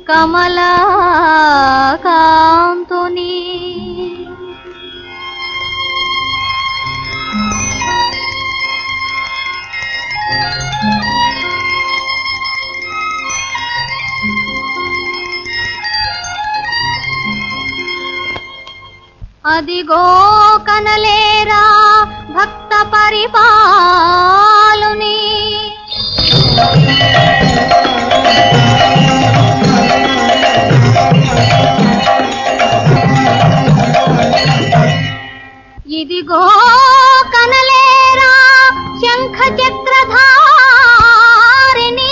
కమలాకాంతుని అదిగో కనలేరా భక్త పరిపాలుని ఇదిగో కనలేరా శంఖ చక్రధారిణి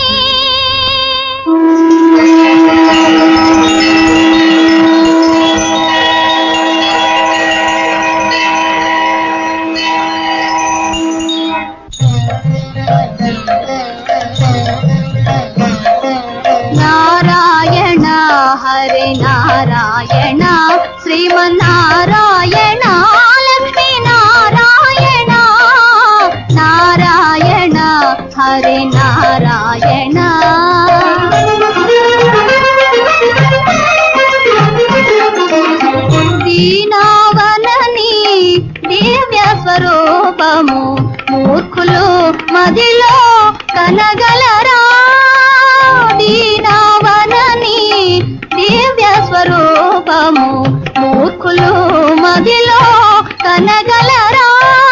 నారాయణ హరి నారాయణ శ్రీమన్నారాయణ లక్ష్మీ నారాయణ నారాయణ హరి నారాయణ దీనావనని దివ్య స్వరూపము మూర్ఖులు మదిలో కనగలరా దీనావనని దివ్య స్వరూపము మూర్ఖులు మదిలో కనగలరా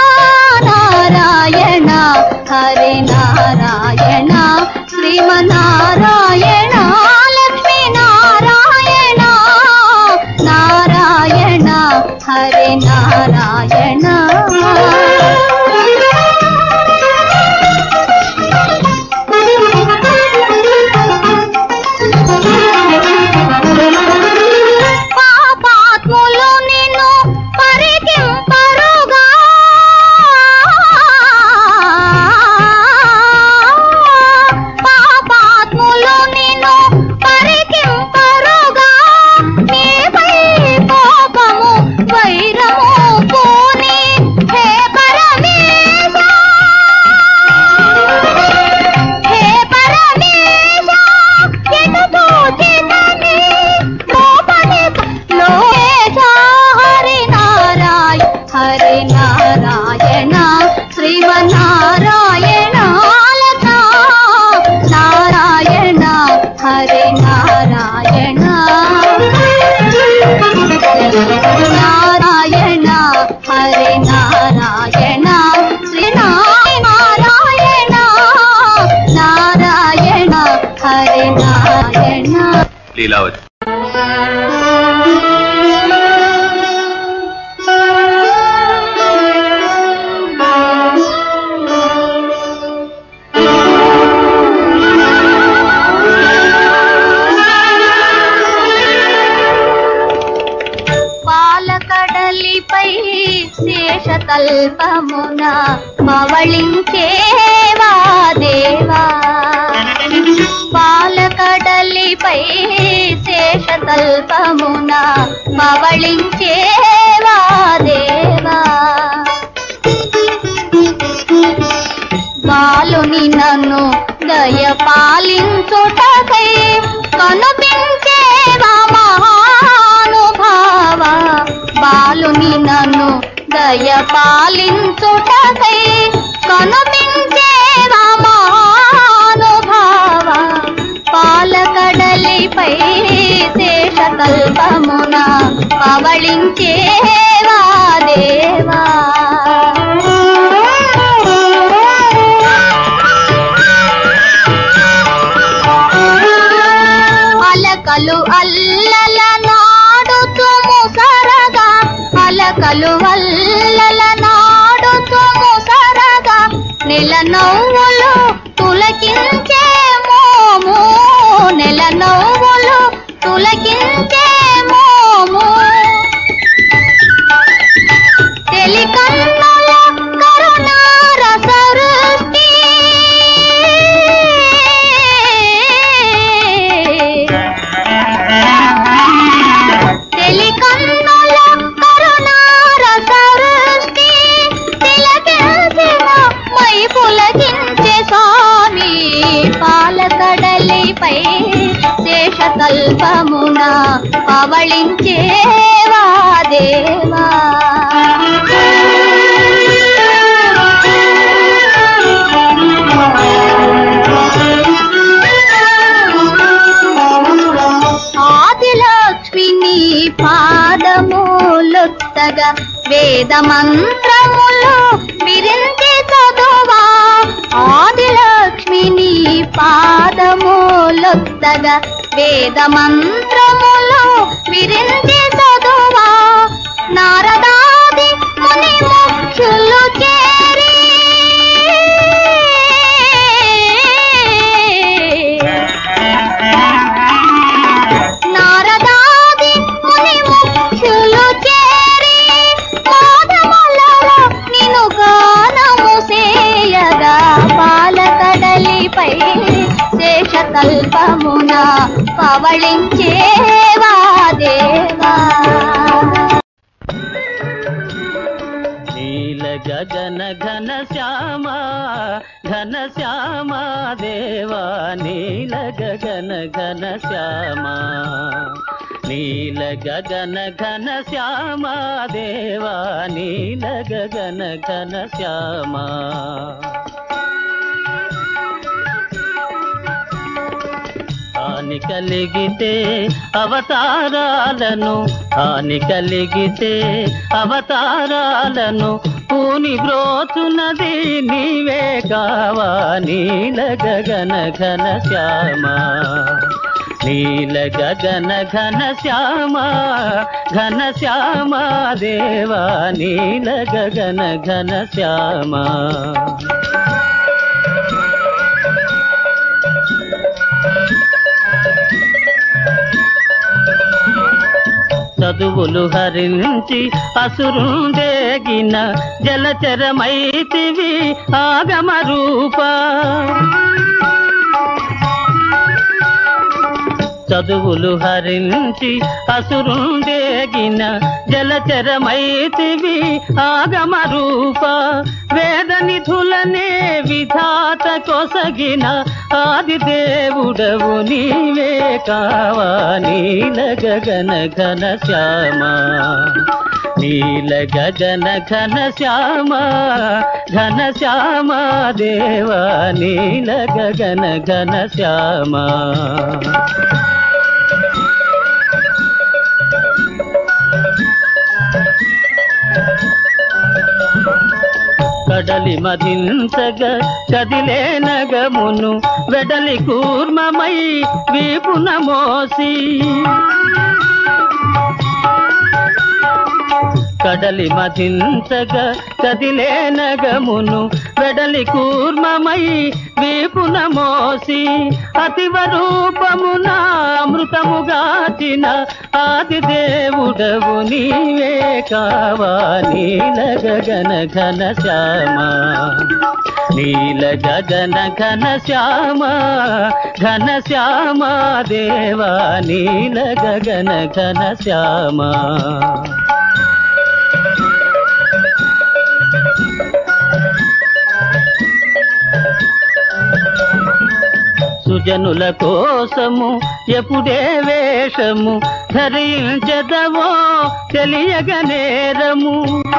నారాయణ హరి నారాయణ శ్రీమనారాయణ లక్ష్మీ నారాయణ నారాయణ హరి నారాయణ పాపాత్ములు నిన్ను పరికింపరుగా పాపాత్ములు నిన్ను పరికింపరుగా నీపై కోపము వైరము పూని హే పరమేశ హే పరమేశ ఎటు తోచితని లోపలి లోకేశ హరి నారాయణ హరి నారాయణ శ్రీమన్నారాయణ లత నారాయణ హరి నారాయణ నారాయణ హరి నారాయణ శ్రీ నారాయణ నారాయణ హరి నారాయణ లీలావతి పాలకడలిపై శేషతల్పమున పవళించేవా దేవా పాలకడలిపై శేషతల్పమున పవళించేవా దేవా బాలుని నన్ను దయ పాలించుటకై కనుపించేవా మహానుభావ బాలుని నన్ను దయ పాలించుటకై కనుపించేవా మహానుభావ పాలకడలిపై శేషకల్పమున పవళించేవా దేవా అలకలు అల్లల నాడుతుము సరగా అలకలు అల్లల నాడుతుము సరగా నెల నవ్వులు తులకించే మోము నెల నవ్వులు తులకించే మోము తెలికన్నుల కరుణారసరుష్టి తెలికన్నుల కరుణారసరుష్టి తిలకించిన మై పులకించే స్వామి పాలకడలిపై శేష శేషతల్పమున పవళించేవా దేవా ఆదిలక్ష్మిని పాదములొత్తగా వేద మంత్రములు విరించి చదువా ఆదిలక్ష్మిని పాదములొత్తగా వేద మంత్రములు విరించి చదువా నారదాది ముని ముఖ్యులు చేరి నారదాది ముని ముఖ్యులు చేరి పాదములలో నిన్ను గానము సేయగా పాలకడలిపై శేషతల్పమున పవళించేవా దేవా నీల గగన ఘన శ్యామ ఘన శ్యామ దేవా నీల గగన ఘన శ్యామ నీల గగన ఘన శ్యామ దేవా నీల గగన ఘన శ్యామ హాని కలిగితే అవతారాలను హాని కలిగితే అవతారాలను పూని బ్రోచున్నది నీవే కావా నీల గగన ఘన శ్యామ నీల గగన ఘన శ్యామ ఘన శ్యామ దేవా నీల గగన ఘన శ్యామ చదువులు హరించి అసురుండేగిన జలచరమైతివి ఆగమ రూప చదువులు హరించి అసురుండేగిన జలచరమైతివి ఆగమ రూప వేద నిధులనే విధాత కొసగిన ఆది దేవుడవు నీవే కావా నీల గగన ఘన శ్యామ నీల గగన ఘన శ్యామ ఘన శ్యామ దేవా నీల గగన ఘన శ్యామ కడలి మదించగ కదిలే నగమును వెడలి కూర్మమై వీపున మోసి కడలి మదించగ కదిలే నగమును వెడలి కూర్మమై వీపున మోసి అతివ రూపమున అమృతముగాచిన ఆది దేవుడవు నీవే కావా నీల గగన ఘన శ్యామ నీల గగన ఘన శ్యామ ఘన శ్యామ దేవా నీల గగన ఘన శ్యామ సుజనుల కోసము ఎప్పుడే వేషము ధరించదవో తెలియగ నేరము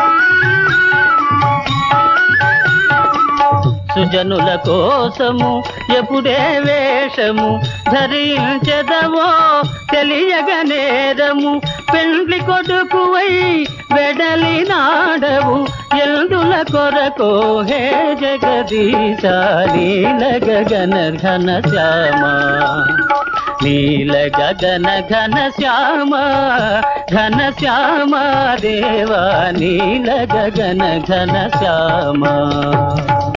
సుజనుల కోసము ఎప్పుడే వేషము ధరించదవో తెలియగ నేరము పెండ్లి కొడుకువై వెడలి నాడవు ఎందుల కొరకు హే జగదీశ నీల గగన ఘన శ్యామ నీల గగన ఘన శ్యామ ఘన శ్యామ దేవా నీల గగన ఘన శ్యామ